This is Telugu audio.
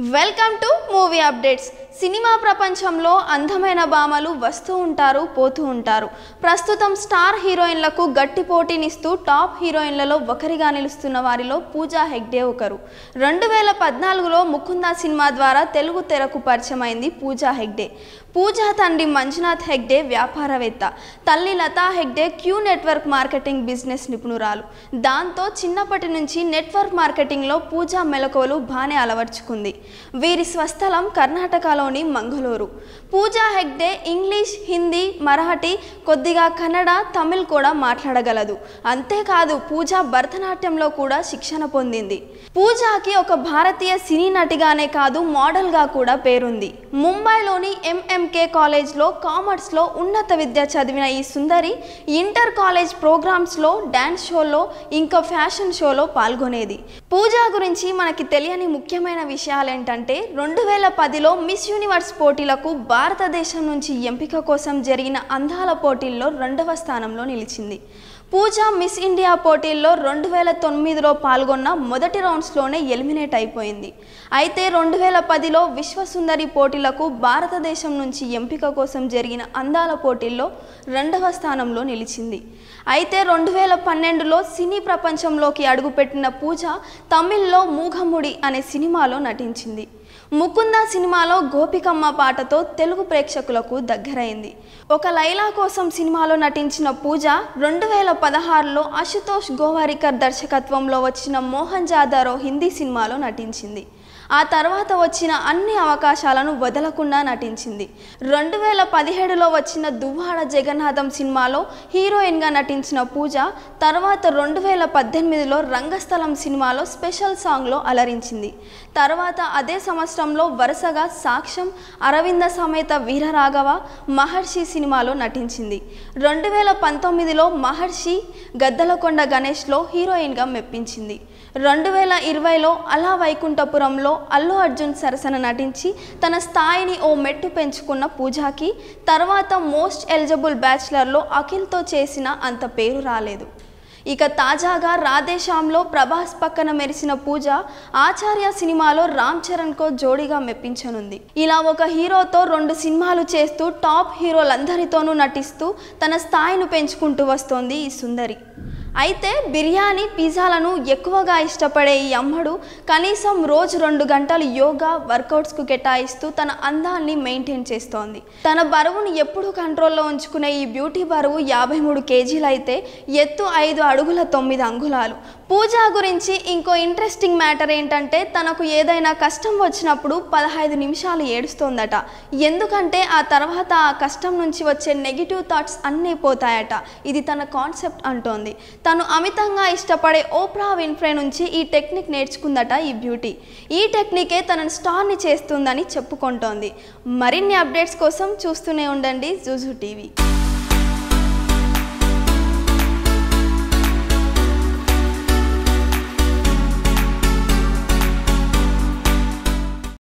వెల్కమ్ టు మూవీ అప్డేట్స్ సినిమా ప్రపంచంలో అందమైన భామలు వస్తూ ఉంటారు పోతూ ఉంటారు ప్రస్తుతం స్టార్ హీరోయిన్లకు గట్టి పోటీనిస్తూ టాప్ హీరోయిన్లలో ఒకరిగా నిలుస్తున్న వారిలో పూజా హెగ్డే ఒకరు రెండు వేల పద్నాలుగులో ముకుంద సినిమా ద్వారా తెలుగు తెరకు పరిచయమైంది పూజా హెగ్డే పూజా తండ్రి మంజునాథ్ హెగ్డే వ్యాపారవేత్త తల్లి Latha Hegde Q network marketing business నిపుణురాలు దాంతో చిన్నప్పటి నుంచి నెట్వర్క్ మార్కెటింగ్లో పూజా మెలకువలు బాగానే అలవర్చుకుంది వీరి స్వస్థలం కర్ణాటకలోని మంగళూరు పూజా హెగ్డే ఇంగ్లీష్ హిందీ మరాఠీ కొద్దిగా కన్నడ తమిళ్ కూడా మాట్లాడగలదు అంతేకాదు పూజ భరతనాట్యంలో కూడా శిక్షణ పొందింది పూజాకి ఒక భారతీయ సినీ నటిగానే కాదు మోడల్గా కూడా పేరుంది ముంబైలోని ఎంఎంకే కాలేజ్లో కామర్స్లో ఉన్నత విద్య చదివిన ఈ సుందరి ఇంటర్ కాలేజ్ ప్రోగ్రామ్స్లో డ్యాన్స్ షోలో ఇంకా ఫ్యాషన్ షోలో పాల్గొనేది పూజా గురించి మనకి తెలియని ముఖ్యమైన విషయాలు ఏంటంటే రెండు వేల పదిలో మిస్ యూనివర్స్ పోటీలకు భారతదేశం నుంచి ఎంపిక కోసం జరిగిన అందాల పోటీల్లో రెండవ స్థానంలో నిలిచింది పూజ మిస్ ఇండియా పోటీల్లో రెండు వేల తొమ్మిదిలో పాల్గొన్న మొదటి రౌండ్స్లోనే ఎలిమినేట్ అయిపోయింది అయితే రెండు వేల పదిలో విశ్వసుందరి పోటీలకు భారతదేశం నుంచి ఎంపిక కోసం జరిగిన అందాల పోటీల్లో రెండవ స్థానంలో నిలిచింది అయితే రెండు వేల పన్నెండులో సినీ ప్రపంచంలోకి అడుగుపెట్టిన పూజ తమిళ్లో మూఘముడి అనే సినిమాలో నటించింది ముకుంద సినిమాలో గోపికమ్మ పాటతో తెలుగు ప్రేక్షకులకు దగ్గరైంది ఒక లైలా కోసం సినిమాలో నటించిన పూజ రెండు వేల పదహారులో అశుతోష్ గోవారికర్ దర్శకత్వంలో వచ్చిన మోహన్ జాదారో హిందీ సినిమాలో నటించింది ఆ తర్వాత వచ్చిన అన్ని అవకాశాలను వదలకుండా నటించింది రెండు వేల పదిహేడులో వచ్చిన దువ్వాడ జగన్నాథం సినిమాలో హీరోయిన్గా నటించిన పూజ తర్వాత రెండు వేల పద్దెనిమిదిలో రంగస్థలం సినిమాలో స్పెషల్ సాంగ్లో అలరించింది తర్వాత అదే సంవత్సరంలో వరుసగా సాక్ష్యం అరవింద సమేత వీరరాఘవ మహర్షి సినిమాలో నటించింది రెండు వేల పంతొమ్మిదిలో మహర్షి గద్దలకొండ గణేష్లో హీరోయిన్గా మెప్పించింది రెండు వేల ఇరవైలో అలా వైకుంఠపురంలో అల్లు అర్జున్ సరసన నటించి తన స్థాయిని ఓ మెట్టు పెంచుకున్న పూజాకి తర్వాత మోస్ట్ ఎలిజిబుల్ బ్యాచ్లర్లో అఖిల్తో చేసిన అంత పేరు రాలేదు ఇక తాజాగా రాధేశ్యామ్లో ప్రభాస్ పక్కన మెరిసిన పూజ ఆచార్య సినిమాలో రామ్ చరణ్కో జోడీగా మెప్పించనుంది ఇలా ఒక హీరోతో రెండు సినిమాలు చేస్తూ టాప్ హీరోలందరితోనూ నటిస్తూ తన స్థాయిని పెంచుకుంటూ వస్తోంది ఈ సుందరి అయితే బిర్యానీ పిజ్జాలను ఎక్కువగా ఇష్టపడే ఈ అమ్మడు కనీసం రోజు రెండు గంటలు యోగా వర్కౌట్స్కు కేటాయిస్తూ తన అందాన్ని మెయింటైన్ చేస్తోంది తన బరువును ఎప్పుడూ కంట్రోల్లో ఉంచుకునే ఈ బ్యూటీ బరువు యాభై మూడు కేజీలు అయితే ఎత్తు ఐదు అడుగుల తొమ్మిది అంగుళాలు పూజ గురించి ఇంకో ఇంట్రెస్టింగ్ మ్యాటర్ ఏంటంటే తనకు ఏదైనా కష్టం వచ్చినప్పుడు పదహైదు నిమిషాలు ఏడుస్తోందట ఎందుకంటే ఆ తర్వాత ఆ కష్టం నుంచి వచ్చే నెగిటివ్ థాట్స్ అన్నీ పోతాయట ఇది తన కాన్సెప్ట్ అంటోంది తను అమితంగా ఇష్టపడే ఓప్రా విన్ఫ్రే నుంచి ఈ టెక్నిక్ నేర్చుకుందట ఈ బ్యూటీ ఈ టెక్నికే తనను స్టార్ని చేస్తుందని చెప్పుకుంటోంది మరిన్ని అప్డేట్స్ కోసం చూస్తూనే ఉండండి జూజు టీవీ